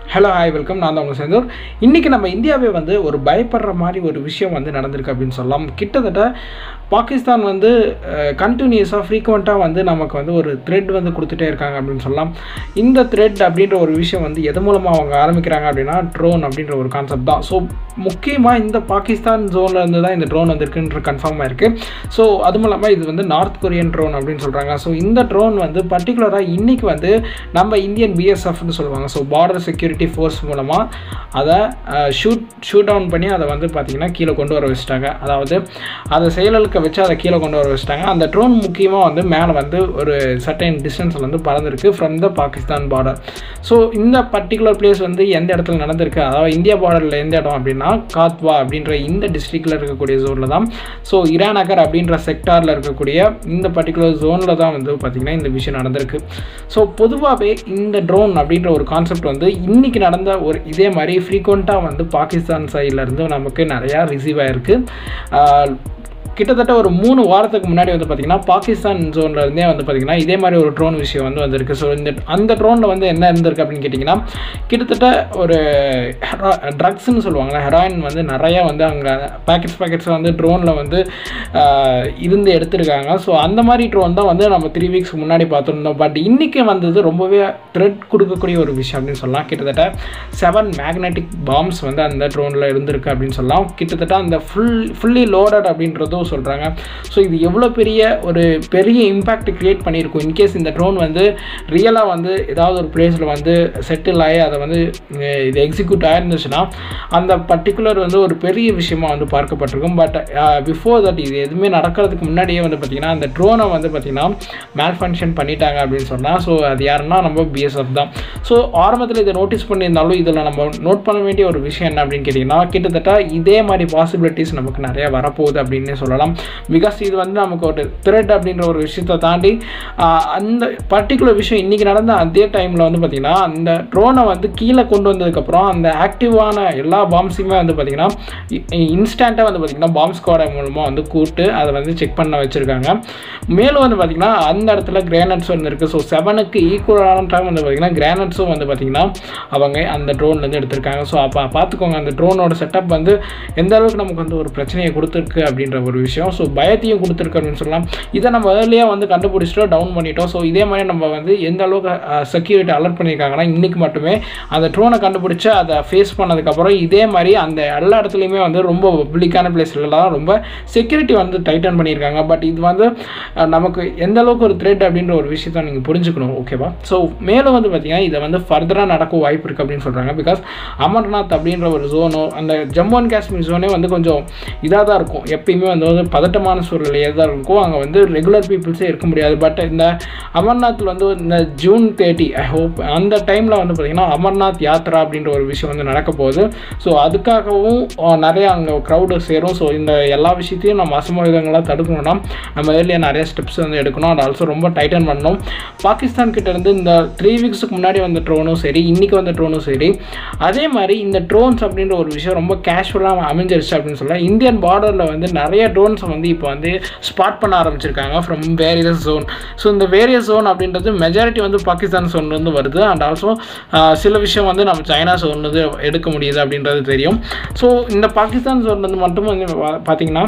hello hi welcome நான் தான் உங்கள் சேர்ந்தூர் இன்றைக்கி நம்ம இந்தியாவே வந்து ஒரு பயப்படுற மாதிரி ஒரு விஷயம் வந்து நடந்திருக்கு அப்படின்னு சொல்லலாம் கிட்டத்தட்ட பாகிஸ்தான் வந்து கண்டினியூஸாக ஃப்ரீக்வெண்ட்டாக வந்து நமக்கு வந்து ஒரு த்ரெட் வந்து கொடுத்துட்டே இருக்காங்க அப்படின்னு சொல்லலாம் இந்த த்ரெட் அப்படின்ற ஒரு விஷயம் வந்து எது மூலமாக அவங்க ஆரம்பிக்கிறாங்க அப்படின்னா ட்ரோன் அப்படின்ற ஒரு கான்செப்ட் தான் ஸோ முக்கியமாக இந்த பாகிஸ்தான் ஜோனில் இருந்து தான் இந்த ட்ரோன் வந்திருக்குன்ற கன்ஃபார்மாக இருக்குது ஸோ அதுவும் இல்லாமல் இது வந்து நார்த் கொரியன் ட்ரோன் அப்படின்னு சொல்கிறாங்க ஸோ இந்த ட்ரோன் வந்து பர்டிகுலராக இன்றைக்கி வந்து நம்ம இந்தியன் பிஎஸ்எஃப்னு சொல்லுவாங்க ஸோ பார்டர் செக்யூரிட்டி ஃபோர்ஸ் மூலமாக அதை ஷூட் ஷூட் டவுன் பண்ணி அதை வந்து பார்த்திங்கன்னா கீழே கொண்டு வர வச்சுட்டாங்க அதாவது அதை செயலுக்கு வச்சு அதை கீழே கொண்டு வர வச்சுட்டாங்க அந்த ட்ரோன் முக்கியமாக வந்து மேலே வந்து ஒரு சர்டைன் டிஸ்டன்ஸில் வந்து பறந்துருக்கு from the Pakistan border so இந்த பர்டிகுலர் பிளேஸ் வந்து எந்த இடத்துல நடந்திருக்கு அதாவது இந்தியா பார்டரில் எந்த இடம் அப்படின்னா காத்வா அப்படின்ற இந்த டிஸ்ட்ரிக்டில் இருக்கக்கூடிய ஜோனில் தான் ஸோ இராநகர் அப்படின்ற செக்டாரில் இருக்கக்கூடிய இந்த பர்டிகுலர் ஜோனில் தான் வந்து பார்த்திங்கன்னா இந்த விஷயம் நடந்திருக்கு ஸோ பொதுவாகவே இந்த ட்ரோன் அப்படின்ற ஒரு கான்செப்ட் வந்து இன்றைக்கி நடந்த ஒரு இதே மாதிரி ஃப்ரீக்வெண்ட்டாக வந்து பாகிஸ்தான் சைட்லேருந்து நமக்கு நிறையா ரிசீவ் ஆகிருக்கு கிட்டத்தட்ட ஒரு மூணு வாரத்துக்கு முன்னாடி வந்து பார்த்திங்கன்னா பாகிஸ்தான் ஜோனில் இருந்தே வந்து பார்த்திங்கன்னா இதே மாதிரி ஒரு ட்ரோன் விஷயம் வந்து வந்திருக்கு ஸோ இந்த அந்த ட்ரோனில் வந்து என்ன இருந்திருக்கு அப்படின்னு கேட்டிங்கன்னா கிட்டத்தட்ட ஒரு ட்ரக்ஸ்ன்னு சொல்லுவாங்களே ஹெராயின் வந்து நிறையா வந்து அங்கே பேக்கெட்ஸ் பேக்கெட்ஸ் வந்து ட்ரோனில் வந்து இருந்து எடுத்திருக்காங்க ஸோ அந்த மாதிரி ட்ரோன் தான் வந்து நம்ம த்ரீ வீக்ஸ் முன்னாடி பார்த்துருந்தோம் பட் இன்றைக்கி வந்தது ரொம்பவே த்ரெட் கொடுக்கக்கூடிய ஒரு விஷயம் அப்படின்னு சொல்லலாம் கிட்டத்தட்ட செவன் மேக்னெட்டிக் பாம்ஸ் வந்து அந்த ட்ரோனில் இருந்திருக்கு அப்படின்னு சொல்லலாம் கிட்டத்தட்ட அந்த ஃபுல் ஃபுல்லி லோடட் அப்படின்றதும் சொல்கிறாங்க ஸோ இது எவ்வளோ பெரிய ஒரு பெரிய இம்பேக்ட் க்ரியேட் பண்ணியிருக்கும் இன்கேஸ் இந்த ட்ரோன் வந்து ரியலாக வந்து ஏதாவது ஒரு பிளேஸில் வந்து செட்டில் ஆகி அதை வந்து இது எக்ஸிக்யூட் ஆயிருந்துச்சுன்னா அந்த பர்டிகுலர் வந்து ஒரு பெரிய விஷயமா வந்து பார்க்கப்பட்டிருக்கும் பட் பிஃபோர் தட் இது எதுவுமே நடக்கிறதுக்கு முன்னாடியே வந்து பார்த்திங்கன்னா அந்த ட்ரோனை வந்து பார்த்திங்கன்னா மேல் ஃபங்க்ஷன் பண்ணிட்டாங்க அப்படின்னு சொன்னால் ஸோ அது யாருன்னா நம்ம பிஎஸ்எஃப் தான் ஸோ ஆரம்பத்தில் இதை நோட்டீஸ் பண்ணியிருந்தாலும் இதில் நம்ம நோட் பண்ண வேண்டிய ஒரு விஷயம் என்ன அப்படின்னு கேட்டிங்கன்னா கிட்டத்தட்ட இதே மாதிரி பாசிபிலிட்டிஸ் நமக்கு நிறைய வரப்போகுது அப்படின்னு சொல்லலாம் பிகாஸ் இது வந்து நமக்கு ஒரு த்ரெட் அப்படின்ற ஒரு விஷயத்தை தாண்டி அந்த பர்டிகுலர் விஷயம் இன்றைக்கி நடந்த அதே டைமில் வந்து பார்த்திங்கன்னா அந்த ட்ரோனை வந்து கீழே கொண்டு வந்ததுக்கப்புறம் அந்த ஆக்டிவான எல்லா பாம்ஸுமே வந்து பார்த்திங்கன்னா இன்ஸ்டண்ட்டாக வந்து பார்த்திங்கன்னா பாம்ப் ஸ்குவாடை மூலமாக வந்து கூப்பிட்டு அதை வந்து செக் பண்ண வச்சுருக்காங்க மேலும் வந்து பார்த்திங்கன்னா அந்த இடத்துல கிரானட்ஸ் வந்து இருக்குது ஸோ செவனுக்கு ஈக்குவலான டைம் வந்து பார்த்திங்கன்னா கிரானட்ஸும் வந்து பார்த்திங்கன்னா அவங்க அந்த ட்ரோன்லேருந்து எடுத்திருக்காங்க ஸோ அப்போ பார்த்துக்கோங்க அந்த ட்ரோனோட செட்டப் வந்து எந்த அளவுக்கு நமக்கு வந்து ஒரு பிரச்சனையை கொடுத்துருக்கு அப்படின்ற ஒரு விஷயம் ஸோ பயத்தையும் கொடுத்துருக்கு அப்படின்னு சொல்லலாம் இதை நம்ம ஏர்லியாக வந்து கண்டுபிடிச்சிட்டோம் டவுன் பண்ணிட்டோம் ஸோ இதே மாதிரி நம்ம வந்து எந்த அளவுக்கு செக்யூரிட்டி அலர்ட் பண்ணியிருக்காங்கன்னா இன்றைக்கி மட்டுமே அந்த ட்ரோனை கண்டுபிடிச்சி அதை ஃபேஸ் பண்ணதுக்கப்புறம் இதே மாதிரி அந்த எல்லா இடத்துலையுமே வந்து ரொம்ப பப்ளிக்கான பிளேஸ்லாம் ரொம்ப செக்யூரிட்டி வந்து டைட்டன் பண்ணியிருக்காங்க பட் இது வந்து நமக்கு எந்த அளவுக்கு ஒரு த்ரெட் அப்படின்ற ஒரு விஷயத்த நீங்கள் புரிஞ்சுக்கணும் ஓகேவா ஸோ மேலும் வந்து பார்த்திங்கன்னா இதை வந்து ஃபர்தராக நடக்க வாய்ப்பு இருக்குது அப்படின்னு சொல்கிறாங்க பிகாஸ் அமர்நாத் அப்படின்ற ஒரு ஜோனோ அந்த ஜம்மு அண்ட் காஷ்மீர் ஜோனே வந்து கொஞ்சம் இதாக தான் இருக்கும் எப்பயுமே வந்து வந்து பதட்டமான சூழ்நிலையாக தான் இருக்கும் அங்கே வந்து ரெகுலர் பீப்புள்ஸே இருக்க முடியாது பட் இந்த அமர்நாத்தில் வந்து இந்த ஜூன் தேர்ட்டி ஐ ஹோப் அந்த டைமில் வந்து பார்த்திங்கன்னா அமர்நாத் யாத்ரா அப்படின்ற ஒரு விஷயம் வந்து நடக்க போகுது ஸோ அதுக்காகவும் நிறைய அங்கே க்ரௌடு சேரும் ஸோ இந்த எல்லா விஷயத்தையும் நம்ம அசம்பாவிதங்களாக தடுக்கணும்னா நம்ம ஏர்லியாக நிறைய ஸ்டெப்ஸ் வந்து எடுக்கணும் அண்ட் ஆல்சோ ரொம்ப டைட்டன் பண்ணணும் பாகிஸ்தான் கிட்ட இருந்து இந்த த்ரீ வீக்ஸுக்கு முன்னாடி வந்த ட்ரோனும் சரி இன்றைக்கி வந்த ட்ரோனும் சரி அதே மாதிரி இந்த ட்ரோன்ஸ் அப்படின்ற ஒரு விஷயம் ரொம்ப கேஷுவலாக அமைஞ்சிருச்சு அப்படின்னு சொல்லலாம் இந்தியன் பார்டரில் வந்து நிறைய ட்ரோன்ஸை வந்து இப்போ வந்து ஸ்பாட் பண்ண ஆரம்பிச்சிருக்காங்க ஃப்ரம் வேரியஸ் ஜோன் ஸோ இந்த வேரியஸ் ஜோன் அப்படின்றது மெஜாரிட்டி வந்து பாகிஸ்தான் ஜோன்லேருந்து வருது அண்ட் ஆல்சோ சில விஷயம் வந்து நம்ம சைனா ஜோன்லேருந்து எடுக்க முடியுது அப்படின்றது தெரியும் ஸோ இந்த பாகிஸ்தான் ஜோன்லேருந்து மட்டும் வந்து பார்த்தீங்கன்னா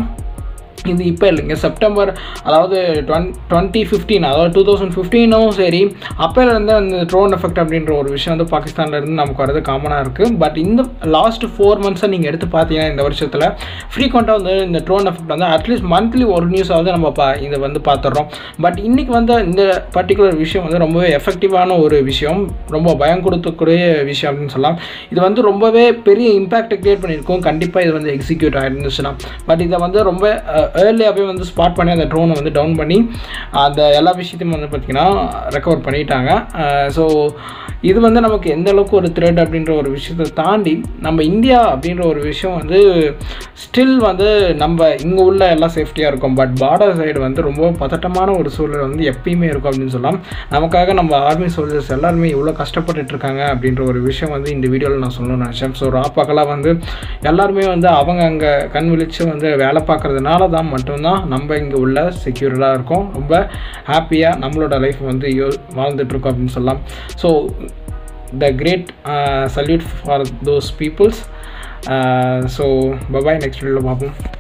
இது இப்போ இல்லைங்க செப்டம்பர் அதாவது டுவென் டுவெண்ட்டி ஃபிஃப்டீன் அதாவது டூ தௌசண்ட் ஃபிஃப்டீனும் சரி அப்போலேருந்து அந்த ட்ரோன் எஃபெக்ட் அப்படின்ற ஒரு விஷயம் வந்து பாகிஸ்தான்லேருந்து நமக்கு வரது காமனாக இருக்குது பட் இந்த லாஸ்ட் ஃபோர் மந்த்ஸை நீங்கள் எடுத்து பார்த்தீங்கன்னா இந்த வருஷத்தில் ஃப்ரீக்வெண்ட்டாக வந்து இந்த ட்ரோன் எஃபெக்ட் வந்து அட்லீஸ்ட் மந்த்லி ஒரு நியூஸாவது நம்ம பா இதை வந்து பார்த்துட்றோம் பட் இன்றைக்கி வந்து இந்த பர்டிகுலர் விஷயம் வந்து ரொம்பவே எஃபெக்டிவான ஒரு விஷயம் ரொம்ப பயம் கொடுக்கக்கூடிய விஷயம் அப்படின்னு சொல்லலாம் இது வந்து ரொம்பவே பெரிய இம்பேக்ட் க்ரியேட் பண்ணியிருக்கோம் கண்டிப்பாக இது வந்து எக்ஸிக்யூட் ஆகிருந்துச்சுன்னா பட் இதை வந்து ரொம்ப ஏர்லியாகவே வந்து ஸ்பாட் பண்ணி அந்த ட்ரோனை வந்து டவுன் பண்ணி அந்த எல்லா விஷயத்தையும் வந்து பார்த்திங்கன்னா ரெக்கவர் பண்ணிட்டாங்க ஸோ இது வந்து நமக்கு எந்த அளவுக்கு ஒரு த்ரெட் அப்படின்ற ஒரு விஷயத்தை தாண்டி நம்ம இந்தியா அப்படின்ற ஒரு விஷயம் வந்து ஸ்டில் வந்து நம்ம இங்கே உள்ள எல்லாம் சேஃப்டியாக இருக்கும் பட் பார்டர் சைடு வந்து ரொம்ப பதட்டமான ஒரு சூழல் வந்து எப்பயுமே இருக்கும் அப்படின்னு சொல்லலாம் நமக்காக நம்ம ஆர்மி சோல்ஜர்ஸ் எல்லாருமே இவ்வளோ கஷ்டப்பட்டுட்டு இருக்காங்க அப்படின்ற ஒரு விஷயம் வந்து இந்த வீடியோவில் நான் சொல்லணும்னு நினச்சேன் ஸோ ராப்பாக்கெல்லாம் வந்து எல்லாருமே வந்து அவங்க அங்கே கண் விழிச்சு வந்து வேலை பார்க்குறதுனால தான் மட்டும்தான் நம்ம இங்கே உள்ள செக்யூர்டாக இருக்கோம் ரொம்ப ஹாப்பியாக நம்மளோட லைஃப் வந்து யோ வாழ்ந்துட்டுருக்கோம் அப்படின்னு சொல்லலாம் so the great salute for those peoples so bye bye next வீடியோவில் பார்ப்போம்